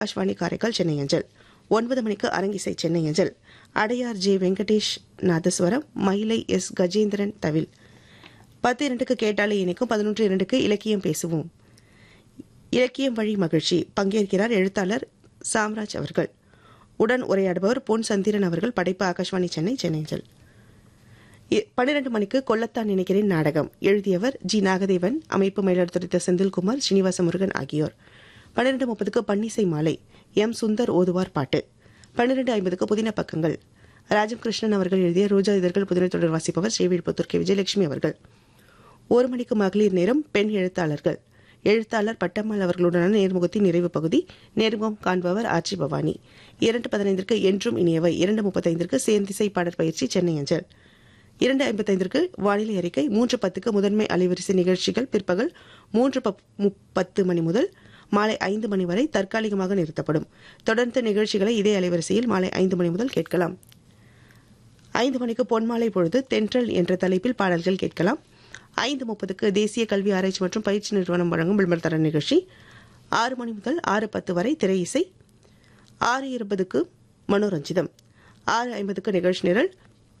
ஆகாஷ்வாணி காரைக்கால் சென்னை அஞ்சல் ஒன்பது மணிக்கு அரங்கிசை சென்னை அஞ்சல் அடையார் ஜே வெங்கடேஷ் நாதஸ்வரம் மயிலை எஸ் கஜேந்திரன் தவில் பத்து இரண்டுக்கு கேட்டாலே இணைக்கும் பதினொன்று இரண்டுக்கு இலக்கியம் பேசுவோம் இலக்கியம் வழி மகிழ்ச்சி பங்கேற்கிறார் எழுத்தாளர் சாம்ராஜ் அவர்கள் உடன் உரையாடுபவர் பொன் சந்திரன் அவர்கள் படைப்பு ஆகாஷ்வாணி சென்னை சென்னை அஞ்சல் பன்னிரண்டு மணிக்கு கொல்லத்தான் நினைக்கிறேன் நாடகம் எழுதியவர் ஜி நாகதேவன் அமைப்பு மயிலாடுதுறை செந்தில்குமார் ஸ்ரீனிவாச முருகன் ஆகியோர் பன்னிரண்டு முப்பதுக்கு பன்னிசை மாலை எம் சுந்தர் ஓதுவார் பாட்டு பன்னிரண்டு ஐம்பதுக்கு புதின பக்கங்கள் ராஜம் கிருஷ்ணன் அவர்கள் எழுதிய ரோஜா இதழ்கள் புதின தொடர் வாசிப்பவர் ஸ்ரீவிழுப்புத்தூர் கே விஜயலட்சுமி அவர்கள் ஒரு மணிக்கு மகளிர் நேரம் பெண் எழுத்தாளர்கள் எழுத்தாளர் பட்டம்மாள் அவர்களுடனான நேர்முகத்தின் நிறைவு பகுதி நேர்முகம் காண்பவர் ஆட்சி பவானி இரண்டு பதினைந்திற்கு என்றும் இனியவை இரண்டு முப்பத்தைந்திற்கு சேர்ந்திசை பாடற் பயிற்சி சென்னை அஞ்சல் இரண்டு ஐம்பத்தைந்திற்கு வானிலை அறிக்கை மூன்று பத்துக்கு முதன்மை அலைவரிசை நிகழ்ச்சிகள் பிற்பகல் மூன்று பத்து மணி முதல் மாலை ஐந்து மணி வரை தற்காலிகமாக நிறுத்தப்படும் தொடர்ந்து நிகழ்ச்சிகளை இதே அலைவரிசையில் மாலை ஐந்து மணி முதல் கேட்கலாம் ஐந்து மணிக்கு பொன்மாலை பொழுது தென்றல் என்ற தலைப்பில் பாடல்கள் கேட்கலாம் ஐந்து முப்பதுக்கு தேசிய கல்வி ஆராய்ச்சி மற்றும் பயிற்சி நிறுவனம் வழங்கும் விளம்பரத்தர நிகழ்ச்சி ஆறு மணி முதல் ஆறு பத்து வரை திரை இசை ஆறு இருபதுக்கு மனோரஞ்சிதம் ஆறு ஐம்பதுக்கு நிகழ்ச்சி நிரல்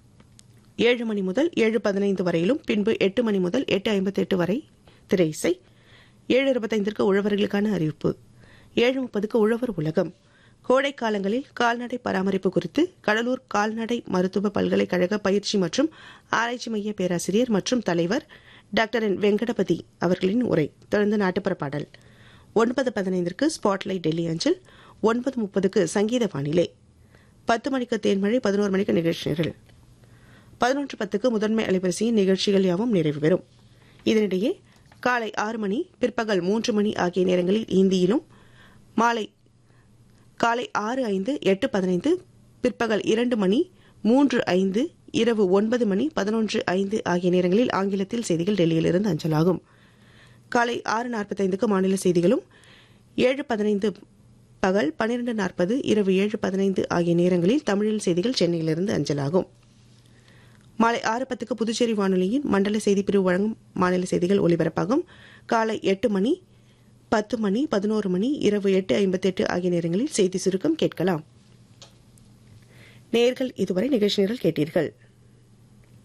ஏழு மணி முதல் ஏழு பதினைந்து வரையிலும் பின்பு எட்டு மணி முதல் எட்டு ஐம்பத்தி எட்டு வரை திரை இசை ஏழு இருபத்தைந்திற்கு உழவர்களுக்கான அறிவிப்பு ஏழு முப்பதுக்கு உழவர் உலகம் கோடை காலங்களில் கால்நடை பராமரிப்பு குறித்து கடலூர் கால்நடை மருத்துவ பல்கலைக்கழக பயிற்சி மற்றும் ஆராய்ச்சி மைய பேராசிரியர் மற்றும் தலைவர் டாக்டர் என் வெங்கடபதி அவர்களின் உரை தொடர்ந்து நாட்டுப்புற பாடல் ஒன்பது பதினைந்திற்கு ஸ்பாட்லைட் டெல்லி அஞ்சல் ஒன்பது முப்பதுக்கு சங்கீத வானிலை பத்து மணிக்கு தேன்மழை பதினோரு மணிக்கு நிகழ்ச்சி நிரல் பதினொன்று பத்துக்கு முதன்மை அலைவரிசையின் நிகழ்ச்சிகள் யாவும் நிறைவு பெறும் இதனிடையே காலை ஆறு மணி பிற்பகல் மூன்று மணி ஆகிய நேரங்களில் இந்தியிலும் மாலை காலை ஆறு ஐந்து எட்டு பதினைந்து பிற்பகல் இரண்டு மணி மூன்று ஐந்து இரவு ஒன்பது மணி பதினொன்று ஐந்து ஆகிய நேரங்களில் ஆங்கிலத்தில் செய்திகள் டெல்லியிலிருந்து அஞ்சலாகும் காலை ஆறு நாற்பத்தைந்துக்கு மாநில செய்திகளும் ஏழு பதினைந்து பகல் பன்னிரண்டு நாற்பது இரவு ஏழு பதினைந்து ஆகிய நேரங்களில் தமிழில் செய்திகள் சென்னையிலிருந்து அஞ்சலாகும் மாலை ஆறு பத்துக்கு புதுச்சேரி வானொலியின் மண்டல செய்திப்பிரிவு வழங்கும் மாநில செய்திகள் ஒலிபரப்பாகும் காலை எட்டு மணி பத்து மணி பதினோரு மணி இரவு எட்டு ஐம்பத்தெட்டு ஆகிய நேரங்களில் செய்தி சுருக்கம் கேட்கலாம் நேர்கள் இதுவரை நிகழ்ச்சி நிரல் கேட்டீர்கள்